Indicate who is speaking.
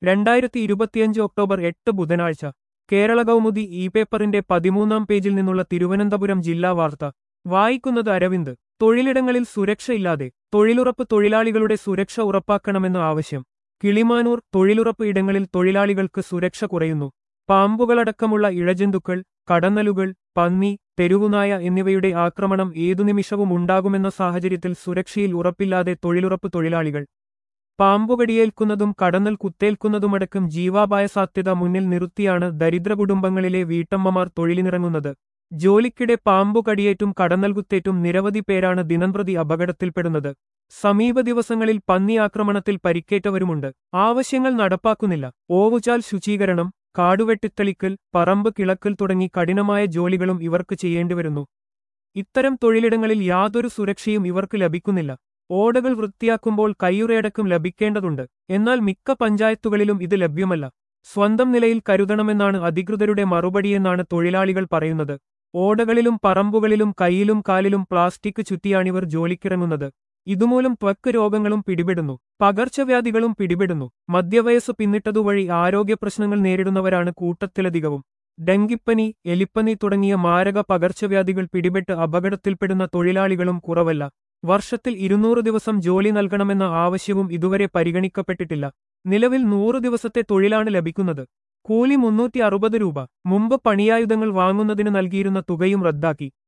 Speaker 1: രണ്ടായിരത്തി ഇരുപത്തിയഞ്ച് ഒക്ടോബർ എട്ട് ബുധനാഴ്ച കേരള കൗമുദി ഇ പേപ്പറിന്റെ പതിമൂന്നാം പേജിൽ നിന്നുള്ള തിരുവനന്തപുരം ജില്ലാ വാർത്ത വായിക്കുന്നത് അരവിന്ദ് തൊഴിലിടങ്ങളിൽ സുരക്ഷയില്ലാതെ തൊഴിലുറപ്പ് തൊഴിലാളികളുടെ സുരക്ഷ ഉറപ്പാക്കണമെന്ന ആവശ്യം കിളിമാനൂർ തൊഴിലുറപ്പ് ഇടങ്ങളിൽ തൊഴിലാളികൾക്ക് സുരക്ഷ കുറയുന്നു പാമ്പുകളടക്കമുള്ള ഇഴജന്തുക്കൾ കടന്നലുകൾ പന്നി തെരുവുനായ എന്നിവയുടെ ആക്രമണം ഏതു നിമിഷവും ഉണ്ടാകുമെന്ന സാഹചര്യത്തിൽ സുരക്ഷയിൽ ഉറപ്പില്ലാതെ തൊഴിലുറപ്പ് തൊഴിലാളികൾ പാമ്പുകടിയേൽക്കുന്നതും കടന്നൽ കുത്തേൽക്കുന്നതുമടക്കം ജീവാപായ സാധ്യത മുന്നിൽ നിർത്തിയാണ് ദരിദ്ര കുടുംബങ്ങളിലെ വീട്ടമ്മമാർ തൊഴിലിനിറങ്ങുന്നത് ജോലിക്കിടെ പാമ്പുകടിയേറ്റും കടന്നൽ കുത്തേറ്റും നിരവധി പേരാണ് ദിനംപ്രതി അപകടത്തിൽപ്പെടുന്നത് സമീപ ദിവസങ്ങളിൽ പന്നി ആക്രമണത്തിൽ പരിക്കേറ്റവരുമുണ്ട് ആവശ്യങ്ങൾ നടപ്പാക്കുന്നില്ല ഓവുചാൽ ശുചീകരണം കാടുവെട്ടിത്തെളിക്കൽ പറമ്പ് കിളക്കൽ തുടങ്ങി കഠിനമായ ജോലികളും ഇവർക്ക് ചെയ്യേണ്ടിവരുന്നു ഇത്തരം തൊഴിലിടങ്ങളിൽ യാതൊരു സുരക്ഷയും ഇവർക്ക് ലഭിക്കുന്നില്ല ഓടകൾ വൃത്തിയാക്കുമ്പോൾ കയ്യുറയടക്കം ലഭിക്കേണ്ടതുണ്ട് എന്നാൽ മിക്ക പഞ്ചായത്തുകളിലും ഇത് ലഭ്യമല്ല സ്വന്തം നിലയിൽ കരുതണമെന്നാണ് അധികൃതരുടെ മറുപടിയെന്നാണ് തൊഴിലാളികൾ പറയുന്നത് ഓടകളിലും പറമ്പുകളിലും കൈയിലും കാലിലും പ്ലാസ്റ്റിക് ചുറ്റിയാണിവർ ജോലിക്കിറങ്ങുന്നത് ഇതുമൂലം ത്വക്ക് രോഗങ്ങളും പിടിപെടുന്നു പകർച്ചവ്യാധികളും പിടിപെടുന്നു മധ്യവയസ്സ് പിന്നിട്ടതുവഴി ആരോഗ്യപ്രശ്നങ്ങൾ നേരിടുന്നവരാണ് കൂട്ടത്തിലധികവും ഡെങ്കിപ്പനി എലിപ്പനി തുടങ്ങിയ മാരക പകർച്ചവ്യാധികൾ പിടിപെട്ട് അപകടത്തിൽപ്പെടുന്ന തൊഴിലാളികളും കുറവല്ല വർഷത്തിൽ ഇരുന്നൂറ് ദിവസം ജോലി നൽകണമെന്ന ആവശ്യവും ഇതുവരെ പരിഗണിക്കപ്പെട്ടിട്ടില്ല നിലവിൽ നൂറ് ദിവസത്തെ തൊഴിലാണ് ലഭിക്കുന്നത് കൂലി മുന്നൂറ്റി അറുപത് രൂപ മുമ്പ് പണിയായുധങ്ങൾ വാങ്ങുന്നതിന് നൽകിയിരുന്ന തുകയും റദ്ദാക്കി